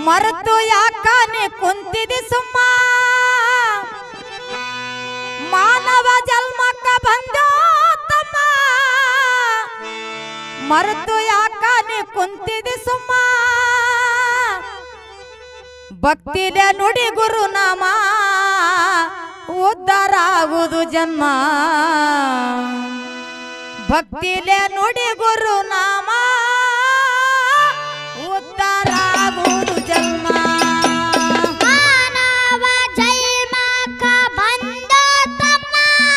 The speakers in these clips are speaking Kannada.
ಮರೆತು ಯಾಕ ನೀ ಕುಂತಿದಿ ಸುಮ್ಮ ಮಾನವ ಜನ್ಮಕ್ಕ ಬಂದೋ ತಮ್ಮ ಮರೆತು ಯಾಕ ನೀ ಕುಂತಿದಿ ಸುಮ್ಮ ಭಕ್ತಿಲೆ ನುಡಿ ಗುರುನಾಮ ಉದ್ಧಾರ ಆಗುವುದು ಜನ್ಮ ಭಕ್ತಿಲೆ ನುಡಿ ಗುರುನಾಮ ಉದ್ಧಾರ ಆಗುವುದು ಜನ್ಮ ಮಾನವ ಜನ್ಮಕ್ಕ ಬಂದ ತಮ್ಮ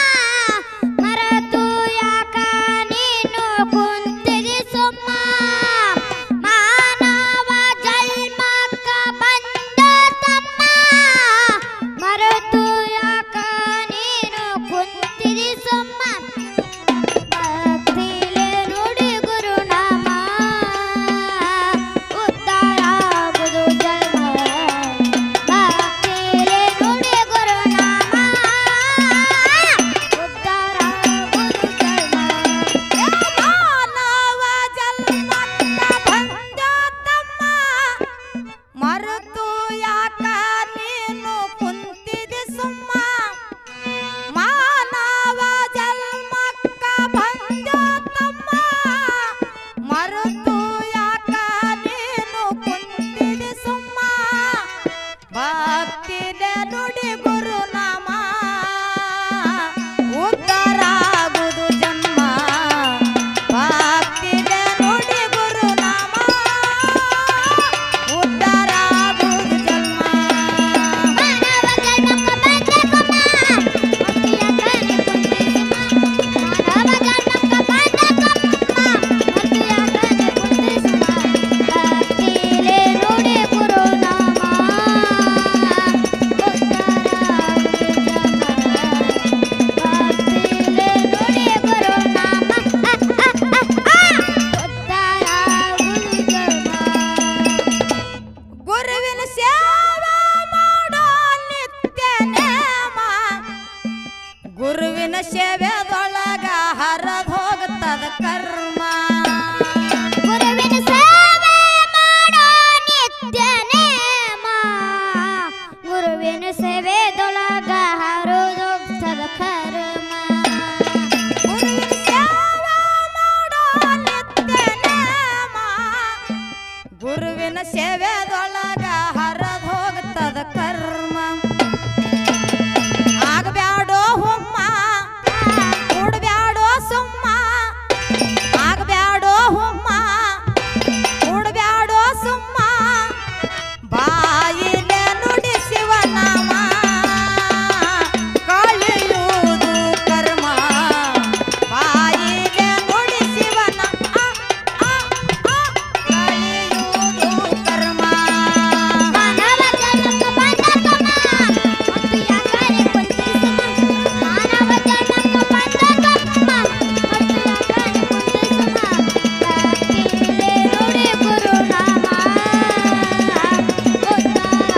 ಮರೆತು ಯಾಕ ನೀನು ಕುಂತಿದಿ ಸುಮ್ಮ ಮಾನವ ಜನ್ಮಕ್ಕ ಬಂದ ತಮ್ಮ ಮರೆತು ಯಾಕ ನೀನು ಕುಂತಿದಿ ಸುಮ್ಮ ಭಕ್ತಿಲೆ ನುಡಿ ಗುರುನಾಮ ಉದ್ಧಾರ ಆಗುವುದು ಜನ್ಮ ಭಕ್ತಿಲೆ ನುಡಿ ಗುರುನಾಮ ಉದ್ಧಾರ ಆಗುವುದು ಜನ್ಮ ಮಾನವ ಜನ್ಮಕ್ಕ ಬಂದ ತಮ್ಮ ಮರೆತು ಯಾಕ ನೀನು ಕುಂತಿದೆ ಸುಮ್ಮ ಮಾನವ ಜನ್ಮಕ್ಕ ಬಂದ ತಮ್ಮ ಮರೆತು ಯಾಕ ನೀನು ಕುಂತಿದೆ ಸುಮ್ಮ ಭಕ್ತಿಲೆ ನುಡಿ ಗುರುನಾಮ ಉದ್ಧಾರ ಆಗುವುದು ಜನ್ಮ ಭಕ್ತಿಲೆ ನುಡಿ ಗುರುನಾಮ ಉದ್ಧಾರ ಆಗುವುದು ಜನ್ಮ ಮಾನವ ಜನ್ಮಕ್ಕ ಬಂದ ತಮ್ಮ ಭಕ್ತಿಯ ಕರೆ ಕುಂತಿಸುಮ ಮಾನವ ಜನ್ಮಕ್ಕ ಬಂದ ತಮ್ಮ ಭಕ್ತಿಯ ಕರೆ ಕುಂತಿಸುಮ ಭಕ್ತಿಲೆ ನುಡಿ ಗುರುನಾಮ ಭಕ್ತಿಲೆ ನುಡಿ ಗುರುನಾಮ ಉದ್ಧಾರ ಗುರುವಿನ ಸೇವೆ ಮಾಡೋ ನಿತ್ಯ ನೇಮ ಗುರುವಿನ ಸೇವೆದೊಳಗ ಹರದ್ ಹೋಗ್ತದ ಕರ್ಮ ಗುರುವಿನ ಸೇವೆ ಮಾಡೋ ನಿತ್ಯ ನೇಮ ಗುರುವಿನ ಸೇವೆದೊಳಗ ಹರಿದೋಗ್ತದ ಕರ್ಮ ಗುರುವಿನ ಸೇವೆ ಮಾಡೋ ನಿತ್ಯ ನೇಮ ಗುರುವಿನ ಸೇವೆದೊಳಗ ಹರದ್ ಹೋಗ್ತದ ಕರ್ಮ ಆಗಬ್ಯಾಡೋ ಹುಮ್ಮ ಕೂಡ್ಬ್ಯಾಡೋ ಸುಮ್ಮ ಆಗಬ್ಯಾಡೋ ಹುಮ್ಮ ಕೂಡ್ಬ್ಯಾಡೋ ಸುಮ್ಮ ಬಾಯಿಲೆ ನುಡಿ ಶಿವನಾಮ ಕಳೆಯುವುದು ಕರ್ಮ ಬಾಯಿಲೆ ನುಡಿ ಶಿವನ ಆ, ಆ, ಆ, ಕಳೆಯುವುದು ಕರ್ಮ ಮಾನವ ಜನ್ಮಕ್ಕ ಬಂದ ತಮ್ಮ ಭಕ್ತಿಯ ಕರೆ ಕುಂತಿಸುಮ ಮಾನವ ಜನ್ಮಕ್ಕ ಬಂದ ತಮ್ಮ ಭಕ್ತಿಯ ಕರೆ ಕುಂತಿಸುಮ ಭಕ್ತಿಲೆ ನುಡಿ ಗುರುನಾಮ ಉದ್ಧಾರ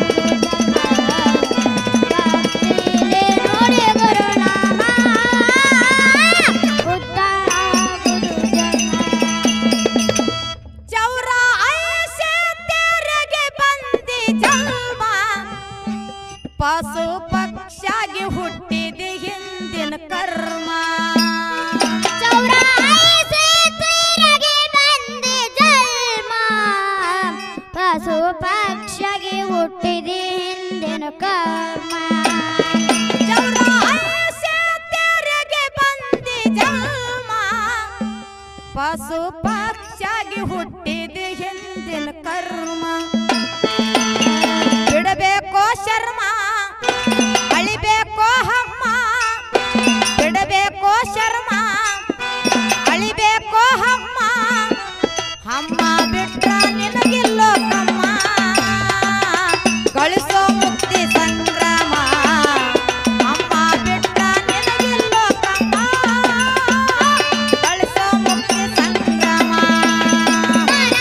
ಭಕ್ತಿಲೆ ನುಡಿ ಗುರುನಾಮ ಉದ್ಧಾರ ಚೌರ ಐಸೆ ತೆರೆಗೆ ಬಂದಿ ಜನ್ಮ ಪಶು ಪಕ್ಷಾಗಿ ಹುಟ್ಟಿದ ಹಿಂದಿನ ಕರ್ಮ ಚೌರಾಯಿಸಿ ತೀರಗೆ ಬಂದೆ ಜನ್ಮ ಪಶು ಪಕ್ಷಿಗೆ ಹುಟ್ಟಿದೆ ಹಿಂದಿನ ಕರ್ಮ ಚೌರ ಐಸೆ ತೆರೆಗೆ ಬಂದಿ ಜನ್ಮ ಪಶು ಪಕ್ಷಾಗಿ ಹುಟ್ಟಿದ ಹಿಂದಿನ ಕರ್ಮ ಬಿಡಬೇಕೋ ಶರ್ಮ ಅಳಿಬೇಕೋ ಹಮ್ಮ ಬಿಡಬೇಕೋ ಶರ್ಮ ಅಳಿಬೇಕೋ ಹಮ್ಮ ಹಮ್ಮ ಬಿಟ್ರ ನಿನಗಿಲ್ಲೋ ಕಮ್ಮ ಗಳಿಸೋ ಮುಕ್ತಿ ಸಂಗ್ರಾಮ ಅಮ್ಮ ಬಿಟ್ರ ನಿನಗಿಲ್ಲೋ ಕಮ್ಮ ಗಳಿಸೋ ಮುಕ್ತಿ ಸಂಗ್ರಾಮ ಮಾನವ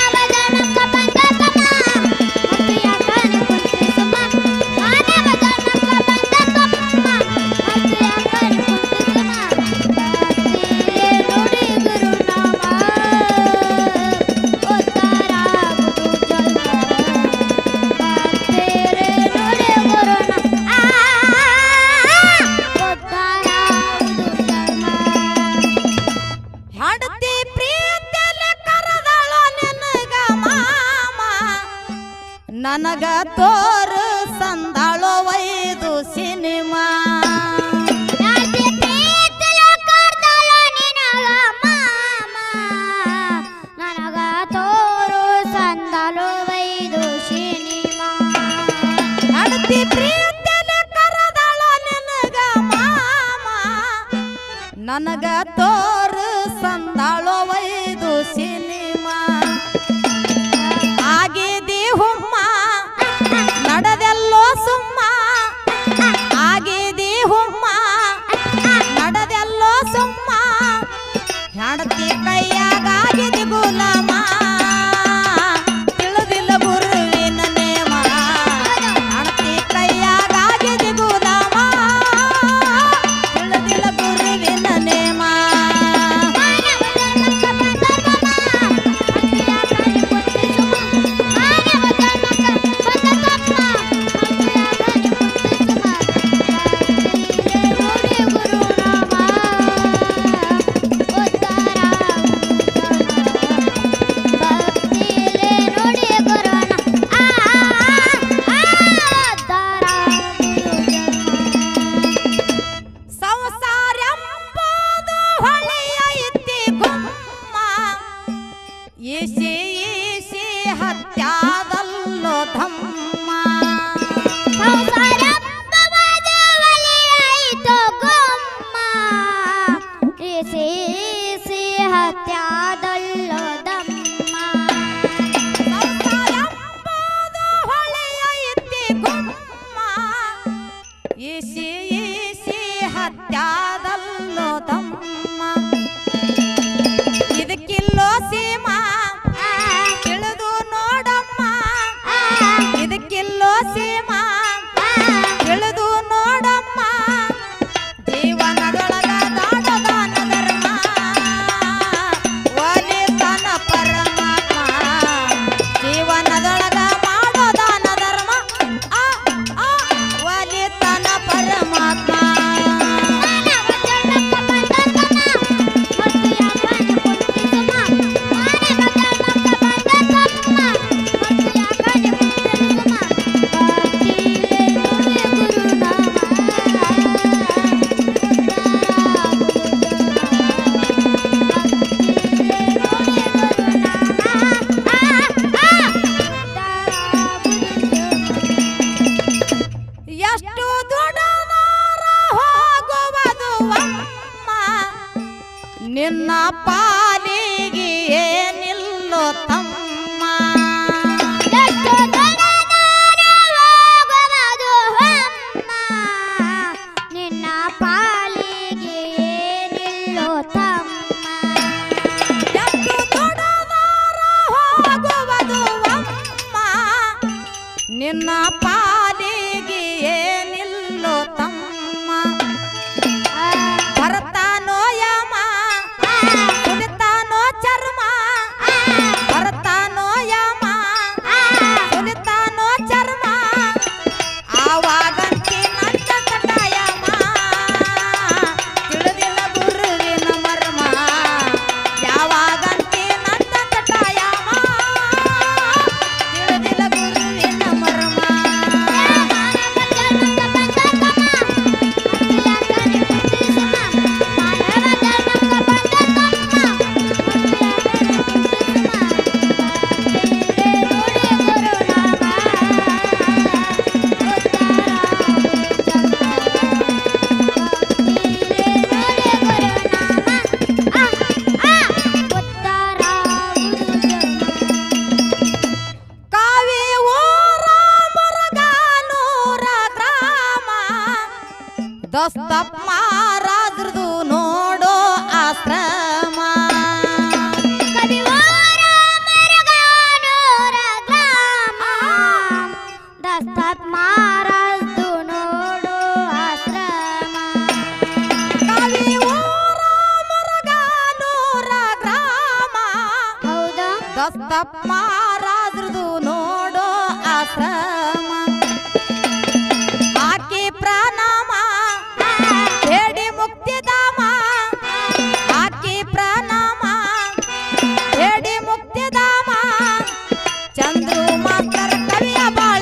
ನನಗ ತೋರು ಸಂದಾಳೋ ವೈದು ಸಿನಿಮಾ ಯಾಕೆ ಪ್ರೀತಿಲ ಕರ್ದಲೋ ನಿನಗ ಮಾಮ ನನಗ ತೋರು ಸಂದಲು ವೈದು ಸಿನಿಮಾ ನಡತಿ ಪ್ರೀತಿಯಲ್ಲಿ ಕರದಾಳ ನಿನಗ ಮಾಮ ನನಗ ತೋರು ಸಂದಾಳೋ ವೈದು ಸಿನಿಮಾ ಆಗಿದಿ ಹುಮ್ಮ ನಡೆದೆಲ್ಲೋ ಸುಮ್ಮ ಆಗಿದಿ ಹುಮ್ಮ ನಡೆದೆಲ್ಲೋ ಸುಮ್ಮ ಹೆಂಡತಿ ಕೈಯಾಗಿದಿ ಗುಲಾಮ ತಿಳಿದಿಲ್ಲ ಗುರುವಿನ ನೇಮ ಹೆಂಡತಿ ಕೈಯಾಗಿದಿ ಗುಲಾಮ ತಿಳಿದಿಲ್ಲ ಗುರುವಿನ ನೇಮ ಸಂಸಾರ ಎಂಬುದು ಹೊಳೆಯ ಇತ್ತಿ ಗುಮ್ಮ ಈಸಿ ಈಸಿ ಹತ್ಯಾದಲ್ಲೋ ಧಮ್ಮ ಹತ್ಯಾದಲ್ಲೋ ದಮ್ಮ ಸಂಸಾರ ಎಂಬುದು ಹೊಳೆಯ ಇತ್ತಿ ಗುಮ್ಮ ಈಸಿ ಈಸಿ ಹತ್ಯಾದಲ್ಲೋ ಧಮ್ಮ ಇದಕ್ಕಿಲ್ಲೋ ಸೀಮಾ ತಿಳಿದು ನೋಡಮ್ಮ ಇದಕ್ಕಿಲ್ಲೋ ಸೀಮಾ ತಿಳಿದು ನೋಡಮ್ಮ ಜೀವನದೊಳಗ ದಾಟದಾನ ಧರ್ಮ ಒಲಿತನ ಪರಮಾತ್ಮ ಜೀವನದೊಳಗ ಮಾಡೋ ದಾನ ಧರ್ಮ ಆ ಆ ಒಲಿತನ ಪರಮಾತ್ಮ ಎಷ್ಟು ದುಡದಾರ ಹೋಗುವುದು ಅಮ್ಮ ನಿನ್ನ ಪಾಲಿಗೆ ಏನಿಲ್ಲೋ ತಮ್ಮ ನಿನ್ನ ಪಾಲಿಗೆ ಏನಿಲ್ಲೋ ತಮ್ಮ ಎಷ್ಟು ದುಡದಾರ ಹೋಗುವುದು ಅಮ್ಮ ನಿನ್ನ ಪಾಲಿಗೆ ಏನಿಲ್ಲೋ ತಮ್ಮ ಭರತಾನೋ ಯಮ ಸುಲಿತಾನೋ ಚರ್ಮ ಭರತಾನೋ ಯಮ ಸುಲಿತಾನೋ ಚರ್ಮ ಆವಾಗಂತಿ ನನ್ನ ಕಟಾಯಮ ತಿಳಿದಿಲ್ಲ ಗುರುವಿನ ಮರ್ಮ ಯಾವಾಗಂತಿ ನನ್ನ ಕಟಾಯಮ ತಿಳಿದಿಲ್ಲ ಗುರುವಿನ ಮರ್ಮ ಕಾವಿ ಊರ ಮುರುಗಾನೂರ ಗ್ರಾಮ ದಸ್ತಪ್ಪ ಮಹಾರಾಜ್ರದು ನೋಡೋ ಆಶ್ರಮ ದಸ್ತತ್ ಮಾರಸ್ತು ನೋಡು ಆಶ್ರಮ ಕಾವಿ ಊರ ಮುರುಗಾನೂರ ಗ್ರಾಮ ಹೌದಾ ದಸ್ತಪ್ಪ ಮಹಾರಾಜ್ರದು ನೋಡೋ ಆಶ್ರಮ ಹಾಕಿ ಪ್ರಣಾಮ ಬೇಡಿ ಮುಕ್ತಿಧಾಮ ಹಾಕಿ ಪ್ರಣಾಮ ಬೇಡಿ ಮುಕ್ತಿಧಾಮ ಚಂದ್ರು ಮಾಸ್ತರ ಕವಿಯ ಬಾಳ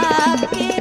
ಭಕ್ತಿ